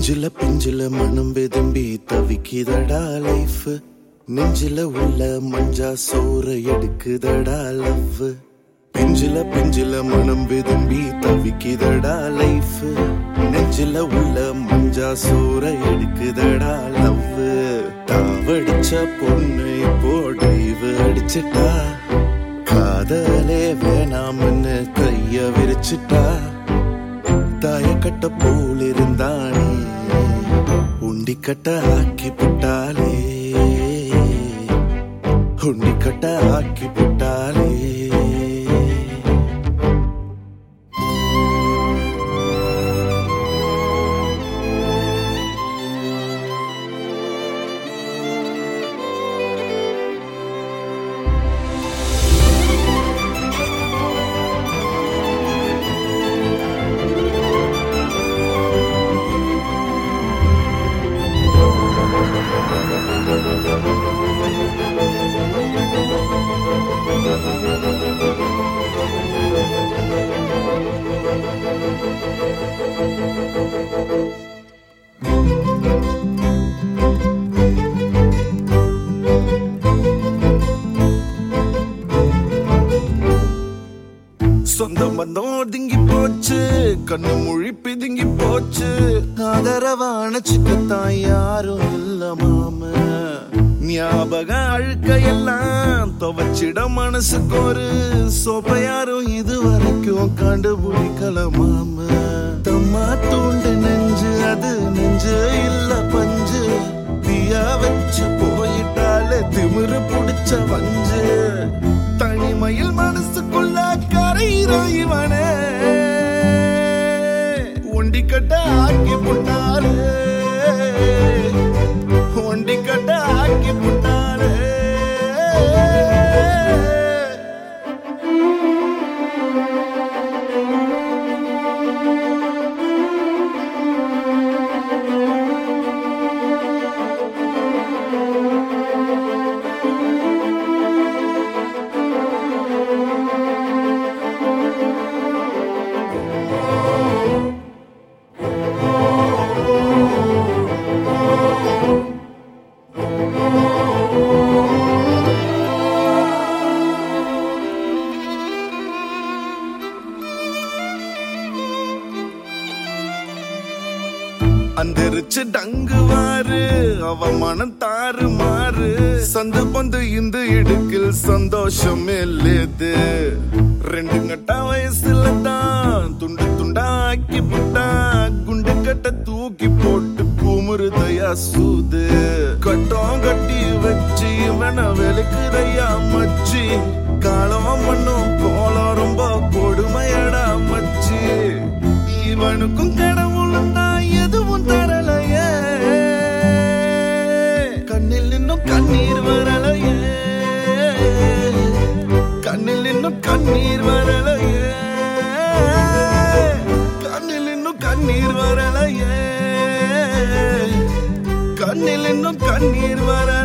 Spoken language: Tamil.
பிஞ்சில பிஞ்சில மனம் வெதும்பி தவிக்குதடா லைஃப் நெஞ்சில உள்ள மஞ்சா சோற எடுக்குதடா லவ் பிஞ்சில பிஞ்சில மனம் வெதும்பி தவிக்குதடா லைஃப் நெஞ்சில உள்ள மஞ்சா சோற எடுக்குதடா லவ் தாவடிச்ச பொண்ணு இப்போ டைவ் அடிச்சிட்டா காதலே வேணாம்னு கைய விரிச்சிட்டா தாயக்கட்ட போல் இருந்தானே உண்டிக்கட்ட ஆக்கி புட்டாலே உண்டிக்கட்ட ஆக்கி புட்டாலே சொந்த பந்தம் ஒதுங்கி போச்சு கண்ணு மொழி பிதுங்கி போச்சு ஆதரவான சிக்கத்தான் யாரும் இல்ல மாம ஞாபக அழுக்கையெல்லாம் துவச்சிட மனசுக்கு ஒரு சோப்ப யாரும் இது வரைக்கும் கண்டுபிடிக்கல மாம தம்மா தூண்டு நெஞ்சு அது நெஞ்சு இல்ல பஞ்சு தீயா வச்சு போயிட்டாலே திமிரு புடிச்ச வஞ்சு தனிமையில் மனசுக்குள்ள கரையிறோ இவனே ஒண்டிக்கட்ட ஆக்கி புட்டாரு ஒண்டிக்கட்ட ஆக்கி புட்டாரு அந்தரிச்சு டங்குவாரு அவ மனம் தாறு மாறு சந்து பந்து இந்த இடுக்கில் சந்தோஷம் இல்லது ரெண்டு கட்ட வயசுல தான் துண்டு துண்டா ஆக்கி புட்டா குண்டு கட்ட தூக்கி போட்டு குமுறுதையா சூது கட்டம் கட்டி வச்சு இவன வெளுக்குதையா மச்சி காலம் மண்ணும் போல ரொம்ப கொடுமையடா மச்சி இவனுக்கும் கடவுளும் தான் எதுவும் தரலையே கண்ணில் இன்னும் கண்ணீர் வரலையே கண்ணில் இன்னும் கண்ணீர் வரலையே கண்ணில் இன்னும் கண்ணீர் வரலையே கண்ணில் இன்னும் கண்ணீர் வரலையே